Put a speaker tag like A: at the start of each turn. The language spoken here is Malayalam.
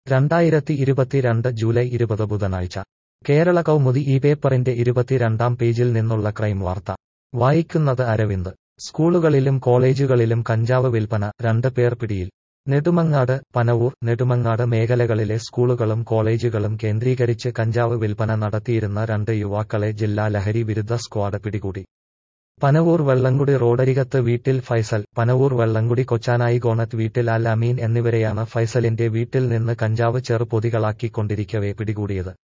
A: രണ്ടായിരത്തി ഇരുപത്തിരണ്ട് ജൂലൈ ഇരുപത് ബുധനാഴ്ച കേരള കൗമുദി ഈ പേപ്പറിന്റെ ഇരുപത്തിരണ്ടാം പേജിൽ നിന്നുള്ള ക്രൈം വാർത്ത വായിക്കുന്നത് അരവിന്ദ് സ്കൂളുകളിലും കോളേജുകളിലും കഞ്ചാവ് വിൽപ്പന രണ്ട് പേർ പിടിയിൽ നെടുമങ്ങാട് പനവൂർ നെടുമങ്ങാട് മേഖലകളിലെ സ്കൂളുകളും കോളേജുകളും കേന്ദ്രീകരിച്ച് കഞ്ചാവ് വിൽപ്പന നടത്തിയിരുന്ന രണ്ട് യുവാക്കളെ ജില്ലാ ലഹരി വിരുദ്ധ സ്ക്വാഡ് പിടികൂടി പനവൂർ വെള്ളങ്കുടി റോഡരികത്ത് വീട്ടിൽ ഫൈസൽ പനവൂർ വെള്ളങ്കുടി കൊച്ചാനായി ഗോണത്ത് വീട്ടിൽ അൽ അമീൻ എന്നിവരെയാണ് ഫൈസലിന്റെ വീട്ടിൽ നിന്ന് കഞ്ചാവ് ചെറുപൊതികളാക്കിക്കൊണ്ടിരിക്കവെ പിടികൂടിയത്